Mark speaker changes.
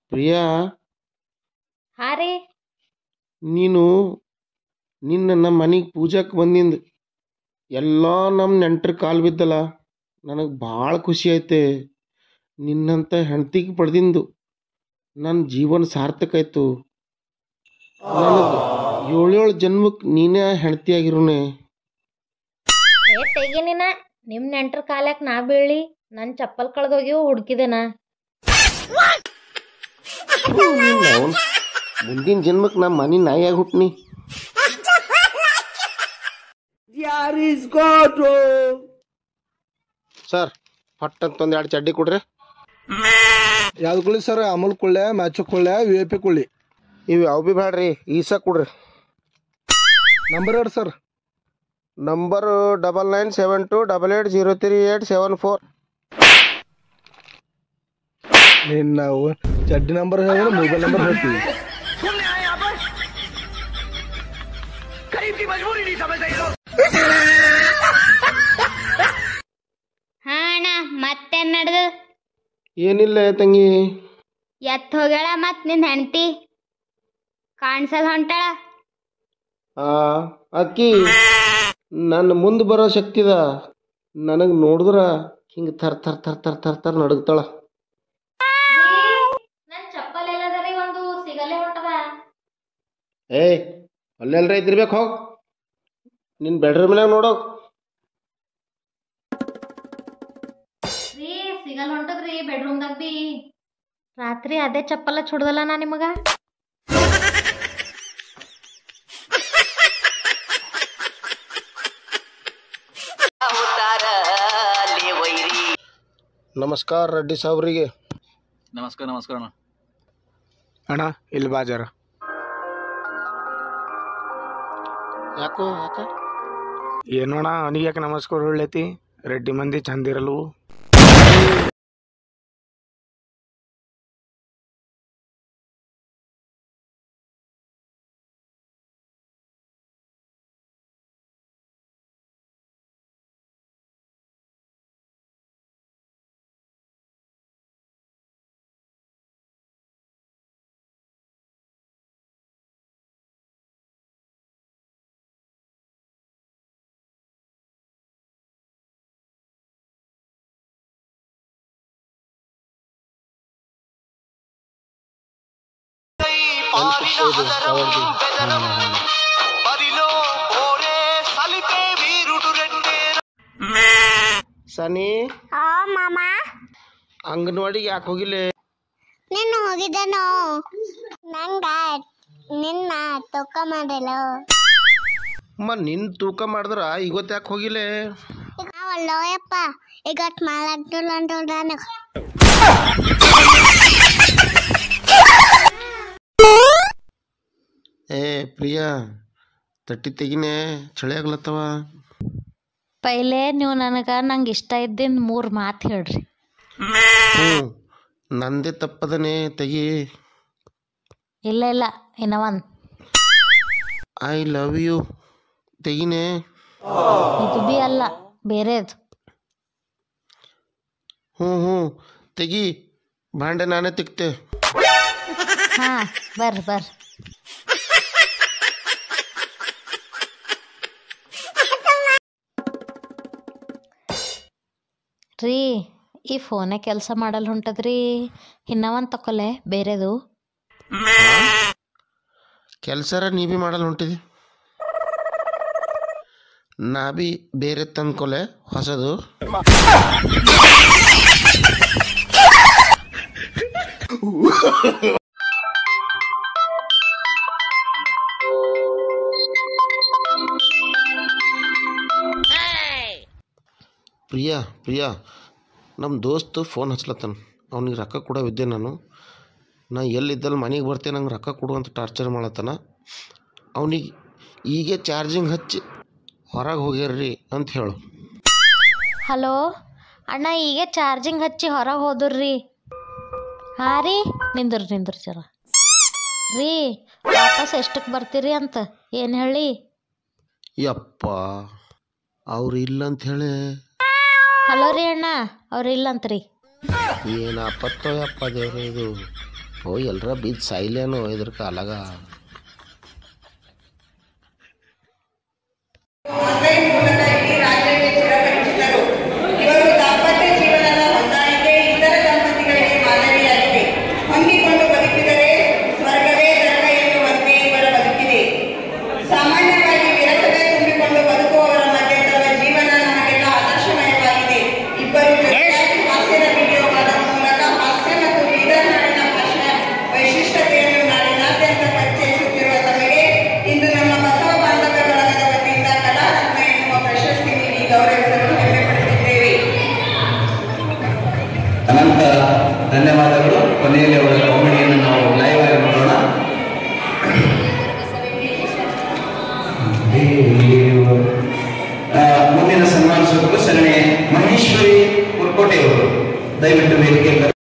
Speaker 1: ಪ್ರಿಯಾ
Speaker 2: ಹಾ ರೀ
Speaker 1: ನೀನು ನಿನ್ನ ನಮ್ಮ ಮನೆಗೆ ಪೂಜಾಕ್ಕೆ ಬಂದಿಂದ ಎಲ್ಲ ನಮ್ಮ ನೆಂಟ್ರ ಕಾಲು ಬಿದ್ದಲ್ಲ ನನಗೆ ಭಾಳ ಖುಷಿ ಐತೆ ನಿನ್ನಂಥ ಹೆಂಡ್ತಿಗೆ ಪಡೆದಿಂದು ನನ್ನ ಜೀವನ ಸಾರ್ಥಕ ಆಯಿತು ನನಗೆ ಏಳೇಳು ಜನ್ಮಕ್ಕೆ ನೀನೇ ಹೆಂಡ್ತಿಯಾಗಿರೋನೆ
Speaker 2: ಏ ತೆಗಿ ನೀನ ನಿಮ್ಮ ನೆಂಟ್ರ ಕಾಲಕ್ಕೆ ನಾ ಬೀಳಿ ನನ್ನ ಚಪ್ಪಲ್ ಕಳ್ದೋಗ್ಯವು ಹುಡ್ಕಿದೆನಾ
Speaker 1: ಮುಂದಿನ ಜನ್ಮಕ್ಕೆ ನಮ್ಮ ಮನೆ ನಾಯಿಯಾಗಿ ಹುಟ್ನಿ ಸರ್ ಪಟ್ ಅಂತ ಒಂದು ಎರಡು ಚಡ್ಡಿ ಕೊಡ್ರಿ
Speaker 3: ಯಾವ್ದು ಕೊಳ್ಳಿ ಸರ್ ಅಮೂಲ್ ಕೊಳ್ಳೆ ಮ್ಯಾಚು ಕೊಳ್ಳೆ ವಿ ಐ ಪಿ ಕೊಳ್ಳಿ
Speaker 1: ಇವು ಯಾವ ಭೀ ಬೇಡ್ರಿ ಈಸ ಕೊಡ್ರಿ
Speaker 3: ನಂಬರ್ ಎರಡು sir
Speaker 1: number double nine seven two double eight zero three eight seven four
Speaker 3: ನೀನು ನಾವು ಚಡ್ಡಿ ನಂಬರ್ ಹೇಳಿದ್ರೆ ಮೊಬೈಲ್ ನಂಬರ್ ಹೇಳ್ತೀವಿ
Speaker 2: ಹಾ ಅಣ್ಣ ಮತ್ತೇನ್ ನಡ್ದು
Speaker 1: ಏನಿಲ್ಲ ತಂಗಿ
Speaker 2: ಎತ್ ಹೋಗ್ಯಾಳ ಮತ್ ನಿನ್ ಹೆಂಡತಿ ಕಾಣ್ಸದ್ ಹೊಂಟಾಳ
Speaker 1: ಆ ಅಕ್ಕಿ ನನ್ನ ಮುಂದೆ ಬರೋ ಶಕ್ತಿದ ನನಗೆ ನೋಡಿದ್ರ ಹಿಂಗೆ ಥರ್ ಥರ್ ಥರ್ ಥರ್ ಥರ್ ಥರ್ ನಡುಗ್ತಾಳ
Speaker 2: ನನ್ ಚಪ್ಪಲ್ ಎಲ್ಲದರಿ ಒಂದು ಸಿಗಲ್ಲೇ ಹೊಂಟದ
Speaker 1: ಏ ಅಲ್ಲೆಲ್ರ ಇದ್ದಿರ್ಬೇಕು ಹೋಗ್ ನಿನ್ನ ಬೆಡ್ರೂಮ್ ಮ್ಯಾಗ ನೋಡೋಕ್
Speaker 2: ರೀ ಸಿಗಲ್ ಹೊಂಟದ್ರಿ ಬೆಡ್ರೂಮ್ದಾಗ ಬಿ ರಾತ್ರಿ ಅದೇ ಚಪ್ಪಲ ಚುಡ್ದಲ್ಲ ನಾ ನಿಮಗ
Speaker 1: ನಮಸ್ಕಾರ ರೆಡ್ಡಿ ಸಾಬ್ರಿಗೆ
Speaker 4: ನಮಸ್ಕಾರ ನಮಸ್ಕಾರ ಅಣ್ಣ
Speaker 3: ಅಣ್ಣ ಇಲ್ಲಿ ಬಾಜಾರ
Speaker 1: ಯಾಕೋ ಯಾಕ
Speaker 3: ಏನೋಣ ಅವನಿಗೆ ಯಾಕೆ ನಮಸ್ಕಾರ ಹೇಳೈತಿ ರೆಡ್ಡಿ ಮಂದಿ ಚಂದ ಇರಲ್ವು
Speaker 1: ಸನಿ
Speaker 5: ಓ ಮಾಮ
Speaker 1: ಅಂಗನವಾಡಿಗೆ ಯಾಕೆ ಹೋಗಿಲ್ಲ
Speaker 5: ನಿನ್ನ ಹೋಗಿದ್ದನು ನಂಗ ನಿನ್ನ ತೂಕ ಮಾಡಲು
Speaker 1: ಅಮ್ಮ ನಿನ್ನ ತೂಕ ಮಾಡಿದ್ರ ಇವತ್ತು ಯಾಕೆ ಹೋಗಿಲ್ಲ
Speaker 5: ನಾವಲ್ಲೋ ಯಪ್ಪ ಈಗಟ್ ಮಾಡಲ್ಲ ಅಂದ್ರು ನನಗೆ
Speaker 1: ಏ ಪ್ರಿಯಾ ತಟ್ಟಿ ತೆಗಿನೇ ಚಳಿ ಆಗ್ಲತ್ತವ
Speaker 2: ಪೈಲೆ ನೀವು ನನಗ ನಂಗೆ ಇಷ್ಟ ಇದ್ದಿದ್ ಮೂರು ಮಾತು ಹೇಳ್ರಿ
Speaker 1: ಹ್ಞೂ ನಂದೇ ತಪ್ಪದನೆ ತೆಗಿ
Speaker 2: ಇಲ್ಲ ಇಲ್ಲ ಇನ್ನ ಒಂದ್
Speaker 1: ಐ ಲವ್ ಯು ತೆಗಿನೇ
Speaker 2: ಇದು ಬಿ ಅಲ್ಲ ಬೇರೆದು
Speaker 1: ಹ್ಞೂ ಹ್ಞೂ ತೆಗಿ ಭಾಂಡೆ ನಾನೇ ತಿಕ್ತೆ
Speaker 2: ಹಾ ಬರ್ರಿ ಬರ್ರಿ ರೀ ಈ ಫೋನೇ ಕೆಲಸ ಮಾಡಲ್ ಹೊಂಟದ್ರಿ ಇನ್ನ ಒಂದು ತಕೊಲೆ ಬೇರೆದು
Speaker 1: ಕೆಲಸರ ನೀ ಬಿ ಮಾಡಲ್ಲ ಹೊಂಟಿದಿ ನಾ ಬಿ ಬೇರೆ ತಂದ್ಕೊಲೆ ಹೊಸದು ಪ್ರಿಯಾ ಪ್ರಿಯಾ ನಮ್ಮ ದೋಸ್ತು ಫೋನ್ ಹಚ್ಲತ್ತಾನ ಅವ್ನಿಗೆ ರೊಕ್ಕ ಕೊಡವಿದ್ದೆ ನಾನು ನಾ ಎಲ್ಲಿದ್ದಲ್ಲಿ ಮನೆಗೆ ಬರ್ತೇನೆ ನಂಗೆ ರೊಕ್ಕ ಕೊಡು ಅಂತ ಟಾರ್ಚರ್ ಮಾಡತ್ತಾನ ಅವನಿಗೆ ಈಗೇ ಚಾರ್ಜಿಂಗ್ ಹಚ್ಚಿ ಹೊರಗೆ ಹೋಗ್ಯಾರ್ರಿ ಅಂತ ಹೇಳು
Speaker 2: ಹಲೋ ಅಣ್ಣ ಈಗ ಚಾರ್ಜಿಂಗ್ ಹಚ್ಚಿ ಹೊರಗೆ ಹೋದ್ರಿ ಹಾಂ ರೀ ನಿಂದ್ರ ನಿಂದ್ರ ಜರ ರೀ ವಾಪಸ್ ಎಷ್ಟಕ್ಕೆ ಬರ್ತೀರಿ ಅಂತ ಏನು ಹೇಳಿ
Speaker 1: ಯಪ್ಪ ಅವ್ರು ಇಲ್ಲ ಅಂತ ಹೇಳಿ
Speaker 2: ಹಲೋ ರೀ ಅಣ್ಣ ಅವ್ರು ಇಲ್ಲಂತ್ರಿ
Speaker 1: ಏನಪ್ಪತ್ತೋ ಯಪ್ಪ ದೇವ್ರೆ ಇದು ಯಪ್ಪೋ ಎಲ್ಲರ ಬಿದ್ದು ಸಾಯ್ಲೇನೋ ಇದ್ರ ಕಾಲಾಗ
Speaker 6: ಆನ್ಲೈನ್ ಮೂಲಕ ಇಡೀ ರಾಜ್ಯಕ್ಕೆ ಚಿರಪರಿಚಿತರು ಇವರು ದಾಂಪತ್ಯ ಜೀವನದ ಹೊಂದಾಣಿಕೆ ಇತರ ದಂಪತಿಗಳಿಗೆ ಮಾದರಿಯಾಗಿದೆ ಹೊಂದಿಕೊಂಡು ಬದುಕಿದರೆ ಸ್ವರ್ಗವೇ ನರಕ ಎನ್ನುವಂತೆ ಇವರ ಬದುಕಿದೆ ಸಾಮಾನ್ಯವಾಗಿ ವಿರಸವೇ ತುಂಬಿಕೊಂಡು ಬದುಕುವವರ ಮಧ್ಯೆ ತಮ್ಮ ಜೀವನ ನಮಗೆಲ್ಲ ಆದರ್ಶಮಯವಾಗಿದೆ ಇಬ್ಬರು ಜೊತೆಯಾಗಿ ಹಾಸ್ಯದ ವಿಡಿಯೋ ಮಾಡುವ ಮೂಲಕ ಹಾಸ್ಯ ಮತ್ತು ಬೀದರ್ ನಾಡಿನ ಭಾಷೆಯ ವೈಶಿಷ್ಟ್ಯತೆಯನ್ನು ನಾಡಿನಾದ್ಯಂತ ಪರಿಚಯಿಸುತ್ತಿರುವ ತಮಗೆ ಇಂದು ನಮ್ಮ ಬಸವ ಬಾಂಧವ್ಯ ಬಳಗದ ವತಿಯಿಂದ ಕಲಾರತ್ನ ಎನ್ನುವ ಪ್ರಶಸ್ತಿ ನೀಡಿ ಗೌರವಿಸಲು ಹೆಮ್ಮೆ ಪಡುತ್ತಿದ್ದೇವೆ
Speaker 7: ಅನಂತ ಧನ್ಯವಾದಗಳು ಕೊನೆಯಲ್ಲಿ ಅವರ ಕಾಮಿಡಿಯನ್ನು ನಾವು ಲೈವ್ ಆಗಿ ನೋಡೋಣ ಆ, ಮುಂದಿನ ಸನ್ಮಾನಿಸೋದಕ್ಕೂ ಸರಣಿ ಮಹೇಶ್ವರಿ ಕುರ್ಕೋಟೆಯವರು ದಯವಿಟ್ಟು ವೇದಿಕೆ